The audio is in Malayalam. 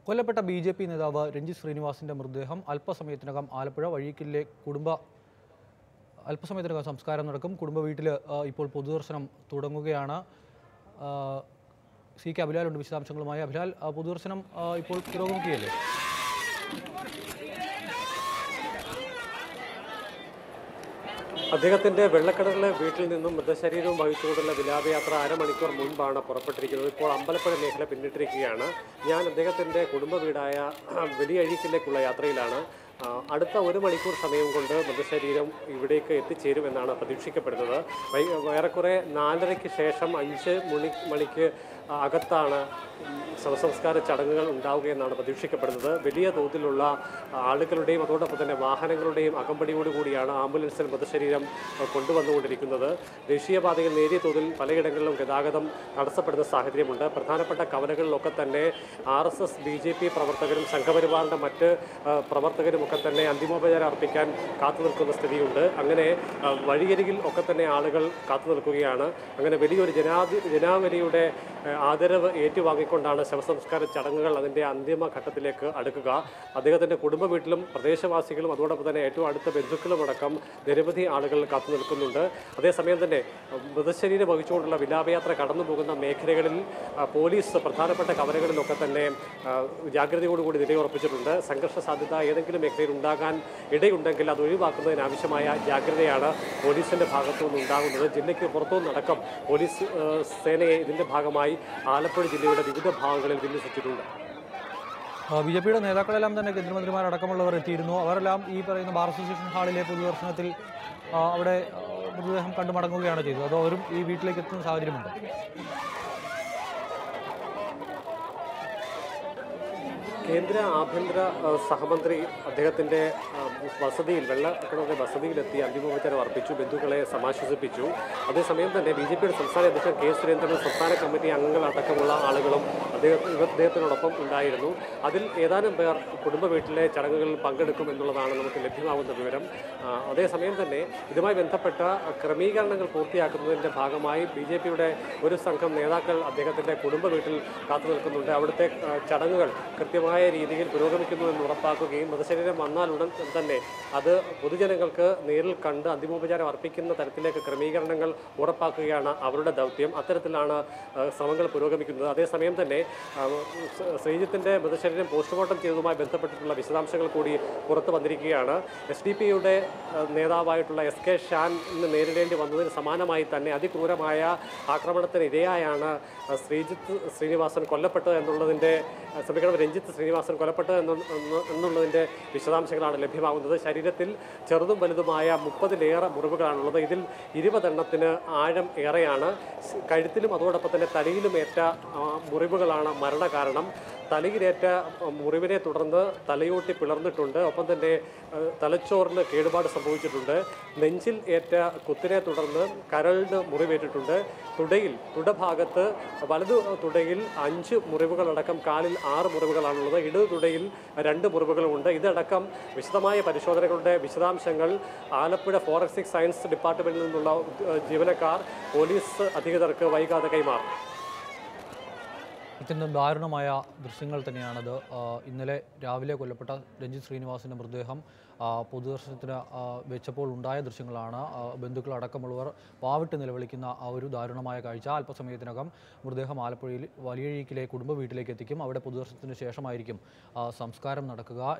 കൊല്ലപ്പെട്ട ബി ജെ പി നേതാവ് രഞ്ജിത് ശ്രീനിവാസിന്റെ മൃതദേഹം അല്പസമയത്തിനകം ആലപ്പുഴ വഴിക്കിലെ കുടുംബ അല്പസമയത്തിനകം സംസ്കാരം നടക്കും കുടുംബ വീട്ടിൽ ഇപ്പോൾ പൊതുദർശനം തുടങ്ങുകയാണ് ആ, സി കെ അഭിലാലുണ്ട് വിശദാംശങ്ങളുമായി അഭിലാൽ ആ, പൊതുദർശനം ആ, ഇപ്പോൾ പുരോഗമിക്കുകയല്ലേ അദ്ദേഹത്തിന്റെ വെള്ളക്കടലിലെ വീട്ടിൽ നിന്നും മൃതശരീരവും വഹിച്ചുകൊണ്ടുള്ള വിലാപയാത്ര അരമണിക്കൂർ മുൻപാണ് പുറപ്പെട്ടിരിക്കുന്നത് ഇപ്പോൾ അമ്പലപ്പുഴ മേഖല പിന്നിട്ടിരിക്കുകയാണ് ഞാൻ അദ്ദേഹത്തിന്റെ കുടുംബ വീടായ വലിയഴീക്കിലേക്കുള്ള യാത്രയിലാണ് ആ, അടുത്ത ഒരു മണിക്കൂർ സമയം കൊണ്ട് മൃതശരീരം ഇവിടേക്ക് എത്തിച്ചേരുമെന്നാണ് പ്രതീക്ഷിക്കപ്പെടുന്നത് വൈ- ഏറെക്കുറെ നാലരയ്ക്ക് ശേഷം അഞ്ച് മണി മണിക്ക് അകത്താണ് ഉം, ശവസംസ്കാര ചടങ്ങുകൾ ഉണ്ടാവുകയെന്നാണ് പ്രതീക്ഷിക്കപ്പെടുന്നത് വലിയ തോതിലുള്ള ആളുകളുടെയും അതോടൊപ്പം തന്നെ വാഹനങ്ങളുടെയും അകമ്പടിയോടുകൂടിയാണ് ആംബുലൻസിൽ മൃതശരീരം അഹ്, കൊണ്ടുവന്നുകൊണ്ടിരിക്കുന്നത് ദേശീയപാതയിൽ നേരിയ തോതിൽ പലയിടങ്ങളിലും ഗതാഗതം തടസ്സപ്പെടുന്ന സാഹചര്യമുണ്ട് പ്രധാനപ്പെട്ട കവലകളിലൊക്കെ തന്നെ R S S B J P പ്രവർത്തകരും സംഘപരിവാറിൻ്റെ മറ്റ് അഹ്, പ്രവർത്തകരും ഒക്കെ തന്നെ അന്തിമോപചാരം അർപ്പിക്കാൻ കാത്തു നിൽക്കുന്ന സ്ഥിതിയുണ്ട് അങ്ങനെ അഹ്, വഴിയരികിൽ ഒക്കെ തന്നെ ആളുകൾ കാത്തു നിൽക്കുകയാണ് അങ്ങനെ വലിയൊരു ജനാധി ജനാവലിയുടെ അഹ്, ആദരവ് ഏറ്റുവാങ്ങിക്കൊണ്ടാണ് ശവസംസ്കാര ചടങ്ങുകൾ അതിൻ്റെ അന്തിമ ഘട്ടത്തിലേക്ക് അടുക്കുക അദ്ദേഹത്തിൻ്റെ കുടുംബ വീട്ടിലും പ്രദേശവാസികളും അതോടൊപ്പം തന്നെ ഏറ്റവും അടുത്ത ബന്ധുക്കളും അടക്കം നിരവധി ആളുകൾ കാത്തു നിൽക്കുന്നുണ്ട് അതേസമയം തന്നെ അഹ്, മൃതശരീരം വഹിച്ചുകൊണ്ടുള്ള വിലാപയാത്ര കടന്നു പോകുന്ന മേഖലകളിൽ അഹ്, പോലീസ് പ്രധാനപ്പെട്ട കവലകളിലൊക്കെ തന്നെ അഹ്, ജാഗ്രതയോടുകൂടി നിലയുറപ്പിച്ചിട്ടുണ്ട് സംഘർഷ സാധ്യത ഏതെങ്കിലും മേഖലയിൽ ഉണ്ടാകാൻ ഇടയുണ്ടെങ്കിൽ അത് ഒഴിവാക്കുന്നതിനാവശ്യമായ ജാഗ്രതയാണ് പോലീസിന്റെ ഭാഗത്തു നിന്ന് ഉണ്ടാകുന്നത് ജില്ലയ്ക്ക് പുറത്തുനിന്നടക്കം പോലീസ് ഏഹ്, സേനയെ ഇതിന്റെ ഭാഗമായി ആലപ്പുഴ ജില്ലയുടെ വിവിധ ഭാഗങ്ങളിൽ വിന്യസിച്ചിട്ടുണ്ട് ബി ജെ പിയുടെ നേതാക്കളെല്ലാം തന്നെ കേന്ദ്രമന്ത്രിമാരടക്കമുള്ളവർ എത്തിയിരുന്നു അവരെല്ലാം ഈ പറയുന്ന ബാർ അസോസിയേഷൻ ഹാളിലെ പൊതുദർശനത്തിൽ ആ, അവിടെ ആ, മൃതദേഹം കണ്ടു മടങ്ങുകയാണ് ചെയ്തത് അതോ അവരും ഈ വീട്ടിലേക്ക് എത്തുന്ന സാഹചര്യമുണ്ട് കേന്ദ്ര ആഭ്യന്തര ഏഹ്, സഹമന്ത്രി അദ്ദേഹത്തിന്റെ ഏഹ്, വസതിയിൽ വെള്ളക്കടലിന്റെ വസതിയിലെത്തി അന്തിമോപചാരം അർപ്പിച്ചു ബന്ധുക്കളെ സമാശ്വസിപ്പിച്ചു അതേസമയം തന്നെ ബി ജെ പിയുടെ സംസ്ഥാന അധ്യക്ഷൻ കെ സുരേന്ദ്രൻ സംസ്ഥാന കമ്മിറ്റി അംഗങ്ങളടക്കമുള്ള ആളുകളും അദ്ദേഹം അദ്ദേഹത്തിനോടൊപ്പം ഉണ്ടായിരുന്നു അതിൽ ഏതാനും പേർ കുടുംബ വീട്ടിലെ ചടങ്ങുകളിൽ പങ്കെടുക്കും എന്നുള്ളതാണ് നമുക്ക് ലഭ്യമാകുന്ന വിവരം ആ, അതേസമയം തന്നെ ഇതുമായി ബന്ധപ്പെട്ട ക്രമീകരണങ്ങൾ പൂർത്തിയാക്കുന്നതിന്റെ ഭാഗമായി ബി ജെ പിയുടെ ഒരു സംഘം നേതാക്കൾ അദ്ദേഹത്തിന്റെ കുടുംബ വീട്ടിൽ കാത്തു നിൽക്കുന്നുണ്ട് അവിടുത്തെ ആ, ചടങ്ങുകൾ കൃത്യമായ രീതിയിൽ പുരോഗമിക്കുന്നു എന്ന് ഉറപ്പാക്കുകയും മൃതശരീരം വന്നാലുടൻ തന്നെ അത് പൊതുജനങ്ങൾക്ക് നേരിൽ കണ്ട് അന്തിമോപചാരം അർപ്പിക്കുന്ന തരത്തിലേക്ക് ക്രമീകരണങ്ങൾ ഉറപ്പാക്കുകയാണ് അവരുടെ ദൗത്യം അത്തരത്തിലാണ് ആ, ശ്രമങ്ങൾ പുരോഗമിക്കുന്നത് അതേസമയം തന്നെ ആ, ശ്രീ- ശ്രീജിത്തിന്റെ മൃതശരീരം പോസ്റ്റ്മോർട്ടം ചെയ്തതുമായി ബന്ധപ്പെട്ടിട്ടുള്ള വിശദാംശങ്ങൾ കൂടി പുറത്തു വന്നിരിക്കുകയാണ് എസ് ഡി പിയുടെ നേതാവായിട്ടുള്ള എസ് കെ ഷാനിന് നേരിടേണ്ടി വന്നതിന് സമാനമായി തന്നെ അതിക്രൂരമായ ആക്രമണത്തിന് ഇരയായാണ് ആ, ശ്രീജിത്ത് ശ്രീനിവാസൻ കൊല്ലപ്പെട്ടത് എന്നുള്ളതിൻ്റെ ആ, ക്ഷമിക്കണം രഞ്ജിത്ത് ശ്രീനിവാസൻ കൊല്ലപ്പെട്ടത് എന്ന് എന്ന് എന്നുള്ളതിൻ്റെ വിശദാംശങ്ങളാണ് ലഭ്യമാകുന്നത് ശരീരത്തിൽ ചെറുതും വലുതുമായ മുപ്പതിലേറെ മുറിവുകളാണുള്ളത് ഇതിൽ ഇരുപതെണ്ണത്തിന് ആഴം ഏറെയാണ് സ് കഴുത്തിലും അതോടൊപ്പം തന്നെ തലയിലുമേറ്റ ആ, മുറിവുകളാണ് മരണകാരണം തലയിലേറ്റ ആ, മുറിവിനെ തുടർന്ന് തലയോട്ടി പിളർന്നിട്ടുണ്ട് ഒപ്പം തന്നെ ആ, തലച്ചോറിന് കേടുപാട് സംഭവിച്ചിട്ടുണ്ട് നെഞ്ചിൽ ഏറ്റ കുത്തിനെ തുടർന്ന് കരളിന് മുറിവേറ്റിട്ടുണ്ട് തുടയിൽ തുടഭാഗത്ത് വലതു തുടയിൽ അഞ്ച് മുറിവുകളടക്കം കാലിൽ ആറ് മുറിവുകളാണുള്ളത് ഇടതു തുടയിൽ രണ്ട് മുറിവുകളുമുണ്ട് ഇതടക്കം വിശദമായ പരിശോധനകളുടെ വിശദാംശങ്ങൾ ആലപ്പുഴ ഫോറൻസിക് സയൻസ് ഡിപ്പാർട്ട്മെന്റിൽ നിന്നുള്ള ഉദ്യ- ജീവനക്കാർ പോലീസ് അധികൃതർക്ക് വൈകാതെ കൈമാറും അത്യന്തം ദാരുണമായ ദൃശ്യങ്ങൾ തന്നെയാണത് ആ, ഇന്നലെ രാവിലെ കൊല്ലപ്പെട്ട രഞ്ജിത് ശ്രീനിവാസിൻ്റെ മൃതദേഹം ആ, പൊതുദർശനത്തിന് ആ, വെച്ചപ്പോൾ ഉണ്ടായ ദൃശ്യങ്ങളാണ് ആ, ബന്ധുക്കൾ അടക്കമുള്ളവർ പാവിട്ട് നിലവിളിക്കുന്ന ആ ഒരു ദാരുണമായ കാഴ്ച അല്പസമയത്തിനകം മൃതദേഹം ആലപ്പുഴയിൽ വലിയഴീക്കിലെ കുടുംബ വീട്ടിലേക്ക് എത്തിക്കും അവിടെ പൊതുദർശനത്തിന് ശേഷമായിരിക്കും ആ, സംസ്കാരം നടക്കുക